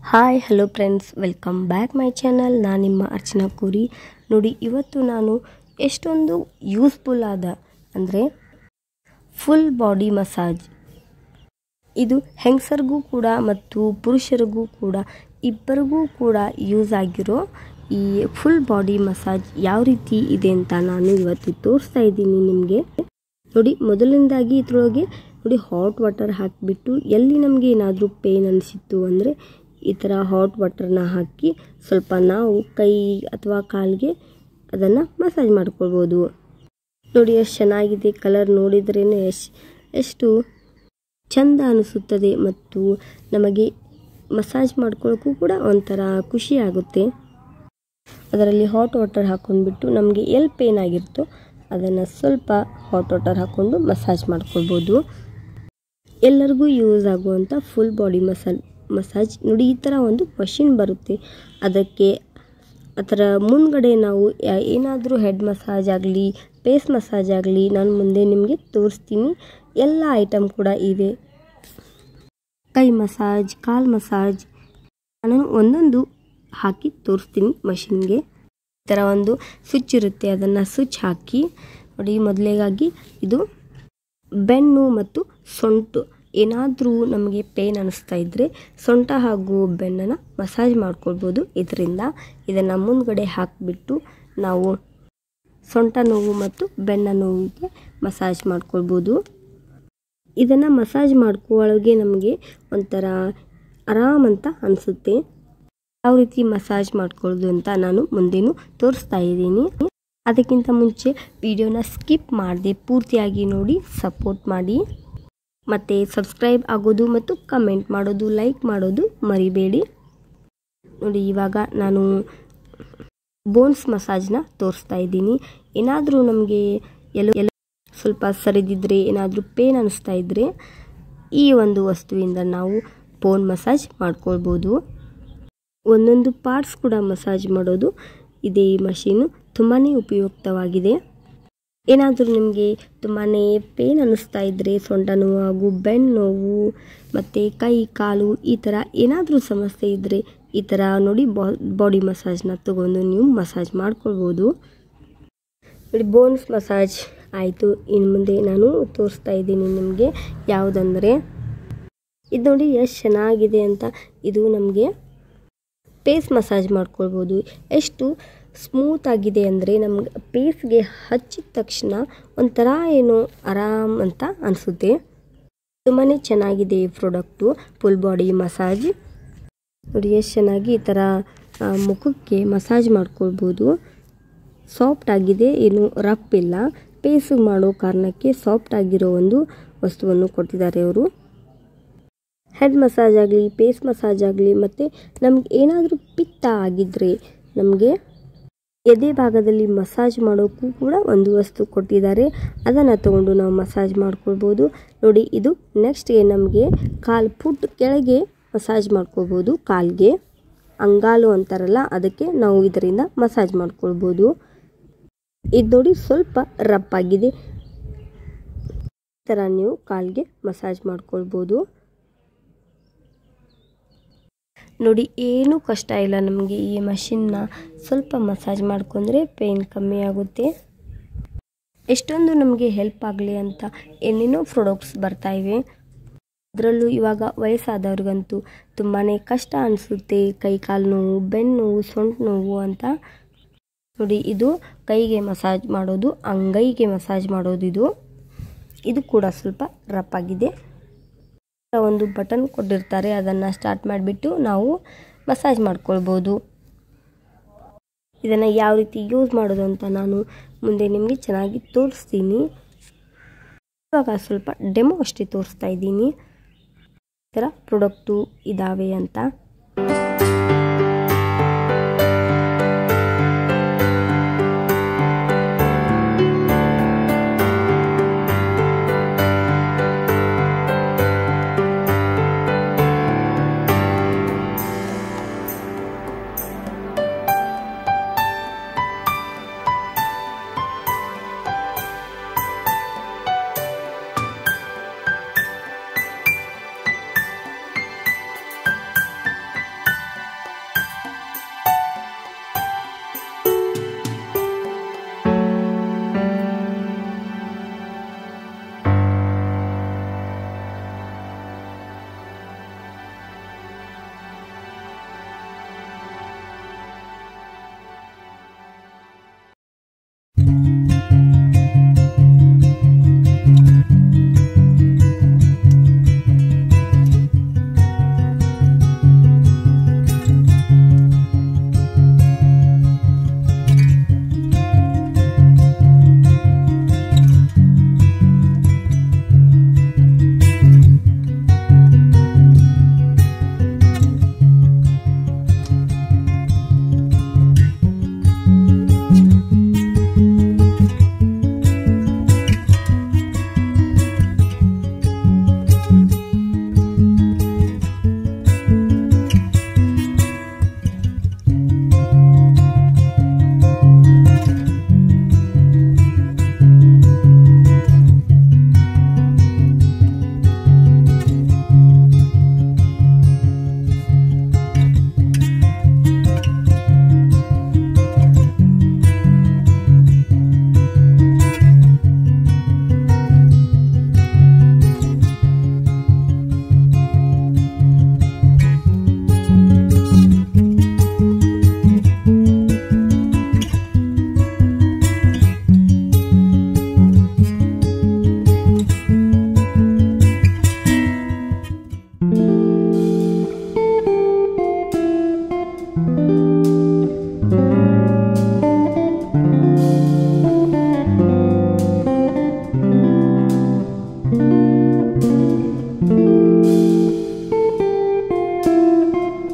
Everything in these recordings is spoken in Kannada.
hi hello friends welcome back my channel ನಾನು ನಿಮ್ಮ ಅರ್ಚನಾ ಕೂರಿ ನೋಡಿ ಇವತ್ತು ನಾನು ಎಷ್ಟೊಂದು ಯೂಸ್ಫುಲ್ ಆದ ಅಂದರೆ ಫುಲ್ ಬಾಡಿ ಮಸಾಜ್ ಇದು ಹೆಂಗಸರಿಗೂ ಕೂಡ ಮತ್ತು ಪುರುಷರಿಗೂ ಕೂಡ ಇಬ್ಬರಿಗೂ ಕೂಡ ಯೂಸ್ ಆಗಿರೋ ಈ ಫುಲ್ ಬಾಡಿ ಮಸಾಜ್ ಯಾವ ರೀತಿ ಇದೆ ಅಂತ ನಾನು ಇವತ್ತು ತೋರಿಸ್ತಾ ಇದ್ದೀನಿ ನಿಮಗೆ ನೋಡಿ ಮೊದಲನೇದಾಗಿ ಇದ್ರೊಳಗೆ ನೋಡಿ ಹಾಟ್ ವಾಟರ್ ಹಾಕಿಬಿಟ್ಟು ಎಲ್ಲಿ ನಮಗೆ ಏನಾದರೂ ಪೇನ್ ಅನಿಸಿತ್ತು ಅಂದರೆ ಈ ಥರ ಹಾಟ್ ವಾಟರ್ನ ಹಾಕಿ ಸ್ವಲ್ಪ ನಾವು ಕೈ ಅಥವಾ ಕಾಲಿಗೆ ಅದನ್ನು ಮಸಾಜ್ ಮಾಡ್ಕೊಳ್ಬೋದು ನೋಡಿ ಎಷ್ಟು ಚೆನ್ನಾಗಿದೆ ಕಲರ್ ನೋಡಿದ್ರೇ ಎಷ್ಟು ಎಷ್ಟು ಚಂದ ಅನಿಸುತ್ತದೆ ಮತ್ತು ನಮಗೆ ಮಸಾಜ್ ಮಾಡ್ಕೊಳ್ಳೋಕ್ಕೂ ಕೂಡ ಒಂಥರ ಖುಷಿ ಆಗುತ್ತೆ ಅದರಲ್ಲಿ ಹಾಟ್ ವಾಟರ್ ಹಾಕ್ಕೊಂಡ್ಬಿಟ್ಟು ನಮಗೆ ಎಲ್ಲಿ ಪೇನ್ ಆಗಿರುತ್ತೋ ಅದನ್ನು ಸ್ವಲ್ಪ ಹಾಟ್ ವಾಟರ್ ಹಾಕ್ಕೊಂಡು ಮಸಾಜ್ ಮಾಡ್ಕೊಳ್ಬೋದು ಎಲ್ಲರಿಗೂ ಯೂಸ್ ಆಗುವಂಥ ಫುಲ್ ಬಾಡಿ ಮಸಾಜ್ ಮಸಾಜ್ ನೋಡಿ ಈ ಥರ ಒಂದು ಮಷಿನ್ ಬರುತ್ತೆ ಅದಕ್ಕೆ ಅದರ ಮುಂದ್ಗಡೆ ನಾವು ಏನಾದರೂ ಹೆಡ್ ಮಸಾಜ್ ಆಗಲಿ ಫೇಸ್ ಮಸಾಜ್ ಆಗಲಿ ನಾನು ಮುಂದೆ ನಿಮಗೆ ತೋರಿಸ್ತೀನಿ ಎಲ್ಲ ಐಟಮ್ ಕೂಡ ಇವೆ ಕೈ ಮಸಾಜ್ ಕಾಲ್ ಮಸಾಜ್ ನಾನು ಒಂದೊಂದು ಹಾಕಿ ತೋರಿಸ್ತೀನಿ ಮಷಿನ್ಗೆ ಈ ಥರ ಒಂದು ಸ್ವಿಚ್ ಇರುತ್ತೆ ಅದನ್ನು ಸ್ವಿಚ್ ಹಾಕಿ ನೋಡಿ ಮೊದಲೇಗಾಗಿ ಇದು ಬೆನ್ನು ಮತ್ತು ಸೊಂಟು ಏನಾದರೂ ನಮಗೆ ಪೇನ್ ಅನ್ನಿಸ್ತಾ ಇದ್ದರೆ ಸೊಂಟ ಹಾಗೂ ಬೆನ್ನನ್ನು ಮಸಾಜ್ ಮಾಡ್ಕೊಳ್ಬೋದು ಇದರಿಂದ ಇದನ್ನು ಮುಂದ್ಗಡೆ ಹಾಕಿಬಿಟ್ಟು ನಾವು ಸೊಂಟ ನೋವು ಮತ್ತು ಬೆನ್ನ ನೋವಿಗೆ ಮಸಾಜ್ ಮಾಡ್ಕೊಳ್ಬೋದು ಇದನ್ನು ಮಸಾಜ್ ಮಾಡ್ಕೊಳ್ಳೋಗೆ ನಮಗೆ ಒಂಥರ ಆರಾಮಂತ ಅನಿಸುತ್ತೆ ಯಾವ ರೀತಿ ಮಸಾಜ್ ಮಾಡ್ಕೊಳ್ಳೋದು ಅಂತ ನಾನು ಮುಂದೇನು ತೋರಿಸ್ತಾ ಇದ್ದೀನಿ ಅದಕ್ಕಿಂತ ಮುಂಚೆ ವಿಡಿಯೋನ ಸ್ಕಿಪ್ ಮಾಡದೆ ಪೂರ್ತಿಯಾಗಿ ನೋಡಿ ಸಪೋರ್ಟ್ ಮಾಡಿ ಮತ್ತು ಸಬ್ಸ್ಕ್ರೈಬ್ ಆಗೋದು ಮತ್ತು ಕಮೆಂಟ್ ಮಾಡೋದು ಲೈಕ್ ಮಾಡೋದು ಮರಿಬೇಡಿ ನೋಡಿ ಇವಾಗ ನಾನು ಬೋನ್ಸ್ ಮಸಾಜ್ನ ತೋರಿಸ್ತಾ ಇದ್ದೀನಿ ಏನಾದರೂ ನಮಗೆ ಎಲ್ಲ ಎಲ್ಲ ಸ್ವಲ್ಪ ಸರಿದಿದ್ರೆ ಏನಾದರೂ ಪೇನ್ ಅನ್ನಿಸ್ತಾ ಇದ್ದರೆ ಈ ಒಂದು ವಸ್ತುವಿಂದ ನಾವು ಬೋನ್ ಮಸಾಜ್ ಮಾಡ್ಕೊಳ್ಬೋದು ಒಂದೊಂದು ಪಾರ್ಟ್ಸ್ ಕೂಡ ಮಸಾಜ್ ಮಾಡೋದು ಇದೇ ಈ ಮಷೀನು ತುಂಬಾ ಉಪಯುಕ್ತವಾಗಿದೆ ಏನಾದರೂ ನಿಮಗೆ ತುಂಬಾ ಪೇನ್ ಅನ್ನಿಸ್ತಾ ಇದ್ದರೆ ಸೊಂಟ ನೋವು ಹಾಗೂ ಬೆನ್ನು ನೋವು ಮತ್ತು ಕೈ ಕಾಲು ಈ ಥರ ಏನಾದರೂ ಸಮಸ್ಯೆ ಇದ್ದರೆ ಈ ಥರ ನೋಡಿ ಬಾಡಿ ಮಸಾಜ್ನ ತಗೊಂಡು ನೀವು ಮಸಾಜ್ ಮಾಡ್ಕೊಳ್ಬೋದು ನೋಡಿ ಬೋನ್ಸ್ ಮಸಾಜ್ ಆಯಿತು ಇನ್ನು ಮುಂದೆ ನಾನು ತೋರಿಸ್ತಾ ಇದ್ದೀನಿ ನಿಮಗೆ ಯಾವುದಂದರೆ ಇದು ನೋಡಿ ಎಷ್ಟು ಚೆನ್ನಾಗಿದೆ ಅಂತ ಇದು ನಮಗೆ ಪೇಸ್ ಮಸಾಜ್ ಮಾಡ್ಕೊಳ್ಬೋದು ಎಷ್ಟು ಸ್ಮೂತ್ ಆಗಿದೆ ಅಂದರೆ ನಮ್ಗೆ ಪೇಸ್ಗೆ ಹಚ್ಚಿದ ತಕ್ಷಣ ಒಂಥರ ಏನೋ ಆರಾಮ್ ಅಂತ ಅನಿಸುತ್ತೆ ತುಂಬಾ ಚೆನ್ನಾಗಿದೆ ಈ ಪ್ರಾಡಕ್ಟು ಫುಲ್ ಬಾಡಿ ಮಸಾಜ್ ನೋಡಿ ಎಷ್ಟು ಚೆನ್ನಾಗಿ ಈ ಥರ ಮುಖಕ್ಕೆ ಮಸಾಜ್ ಮಾಡ್ಕೊಳ್ಬೋದು ಸಾಫ್ಟ್ ಆಗಿದೆ ಏನು ರಫ್ ಇಲ್ಲ ಪೇಸ್ ಮಾಡೋ ಕಾರಣಕ್ಕೆ ಸಾಫ್ಟ್ ಆಗಿರೋ ಒಂದು ವಸ್ತುವನ್ನು ಕೊಟ್ಟಿದ್ದಾರೆ ಅವರು ಹೆಡ್ ಮಸಾಜ್ ಆಗಲಿ ಪೇಸ್ ಮಸಾಜ್ ಆಗಲಿ ಮತ್ತು ನಮ್ಗೆ ಏನಾದರೂ ಪಿತ್ತ ಆಗಿದ್ದರೆ ನಮಗೆ ಎದೆ ಭಾಗದಲ್ಲಿ ಮಸಾಜ್ ಮಾಡೋಕ್ಕೂ ಕೂಡ ಒಂದು ವಸ್ತು ಕೊಟ್ಟಿದ್ದಾರೆ ಅದನ್ನು ತಗೊಂಡು ನಾವು ಮಸಾಜ್ ಮಾಡ್ಕೊಳ್ಬೋದು ನೋಡಿ ಇದು ನೆಕ್ಸ್ಟ್ಗೆ ನಮಗೆ ಕಾಲು ಫುಟ್ ಕೆಳಗೆ ಮಸಾಜ್ ಮಾಡ್ಕೊಳ್ಬೋದು ಕಾಲ್ಗೆ ಅಂಗಾಲು ಅಂತಾರಲ್ಲ ಅದಕ್ಕೆ ನಾವು ಇದರಿಂದ ಮಸಾಜ್ ಮಾಡ್ಕೊಳ್ಬೋದು ಇದು ನೋಡಿ ಸ್ವಲ್ಪ ರಫ್ ಆಗಿದೆ ಈ ಥರ ನೀವು ಕಾಲ್ಗೆ ಮಸಾಜ್ ಮಾಡ್ಕೊಳ್ಬೋದು ನೋಡಿ ಏನೂ ಕಷ್ಟ ಇಲ್ಲ ನಮಗೆ ಈ ಮಷಿನ್ನ ಸ್ವಲ್ಪ ಮಸಾಜ್ ಮಾಡ್ಕೊಂಡ್ರೆ ಪೇನ್ ಕಮ್ಮಿ ಆಗುತ್ತೆ ಎಷ್ಟೊಂದು ನಮಗೆ ಹೆಲ್ಪ್ ಆಗಲಿ ಅಂತ ಏನೇನೋ ಪ್ರಾಡಕ್ಟ್ಸ್ ಬರ್ತಾ ಇವೆ ಅದರಲ್ಲೂ ಇವಾಗ ವಯಸ್ಸಾದವ್ರಿಗಂತೂ ತುಂಬಾ ಕಷ್ಟ ಅನಿಸುತ್ತೆ ಕೈ ಕಾಲು ನೋವು ಬೆನ್ನು ನೋವು ಸೊಂಟ ನೋವು ಅಂತ ನೋಡಿ ಇದು ಕೈಗೆ ಮಸಾಜ್ ಮಾಡೋದು ಅಂಗೈಗೆ ಮಸಾಜ್ ಮಾಡೋದು ಇದು ಇದು ಕೂಡ ಸ್ವಲ್ಪ ರಫ್ ಆಗಿದೆ ಒಂದು ಬಟನ್ ಕೊಟ್ಟಿರ್ತಾರೆ ಅದನ್ನು ಸ್ಟಾರ್ಟ್ ಮಾಡಿಬಿಟ್ಟು ನಾವು ಮಸಾಜ್ ಮಾಡ್ಕೊಳ್ಬೋದು ಇದನ್ನು ಯಾವ ರೀತಿ ಯೂಸ್ ಮಾಡೋದು ಅಂತ ನಾನು ಮುಂದೆ ನಿಮಗೆ ಚೆನ್ನಾಗಿ ತೋರಿಸ್ತೀನಿ ಇವಾಗ ಸ್ವಲ್ಪ ಡೆಮೋ ಅಷ್ಟೇ ತೋರಿಸ್ತಾ ಇದ್ದೀನಿ ಈ ಥರ ಪ್ರಾಡಕ್ಟು ಇದ್ದಾವೆ ಅಂತ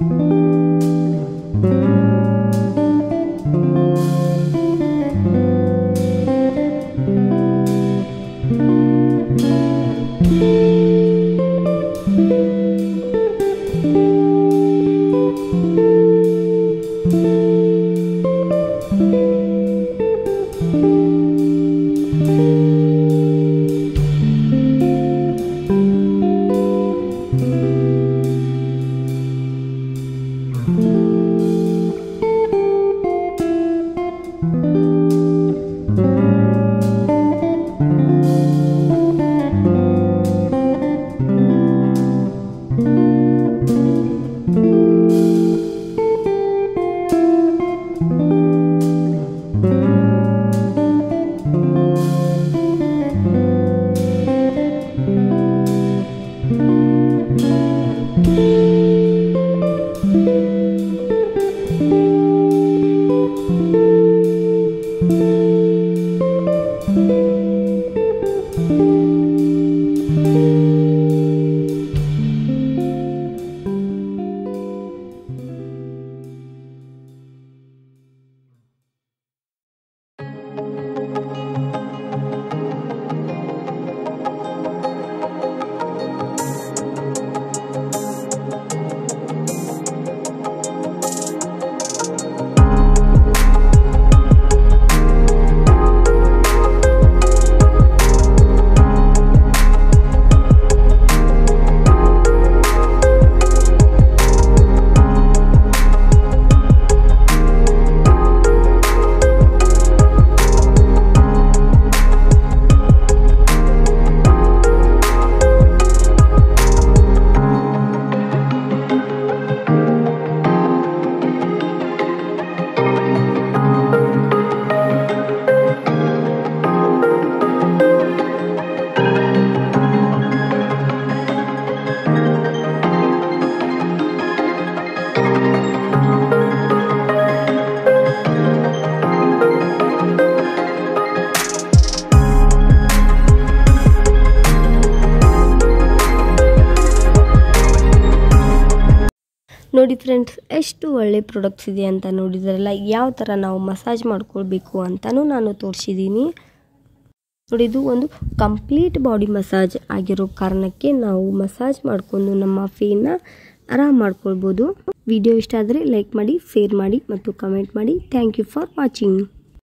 ನೋಡಿ ಫ್ರೆಂಡ್ಸ್ ಎಷ್ಟು ಒಳ್ಳೆ ಪ್ರಾಡಕ್ಟ್ಸ್ ಇದೆ ಅಂತ ನೋಡಿದ್ರಲ್ಲ ಯಾವ ಥರ ನಾವು ಮಸಾಜ್ ಮಾಡ್ಕೊಳ್ಬೇಕು ಅಂತಲೂ ನಾನು ತೋರಿಸಿದ್ದೀನಿ ನೋಡಿ ಇದು ಒಂದು ಕಂಪ್ಲೀಟ್ ಬಾಡಿ ಮಸಾಜ್ ಆಗಿರೋ ಕಾರಣಕ್ಕೆ ನಾವು ಮಸಾಜ್ ಮಾಡಿಕೊಂಡು ನಮ್ಮ ಫೇನ ಆರಾಮ್ ಮಾಡ್ಕೊಳ್ಬೋದು ವಿಡಿಯೋ ಇಷ್ಟ ಆದರೆ ಲೈಕ್ ಮಾಡಿ ಶೇರ್ ಮಾಡಿ ಮತ್ತು ಕಮೆಂಟ್ ಮಾಡಿ ಥ್ಯಾಂಕ್ ಯು ಫಾರ್ ವಾಚಿಂಗ್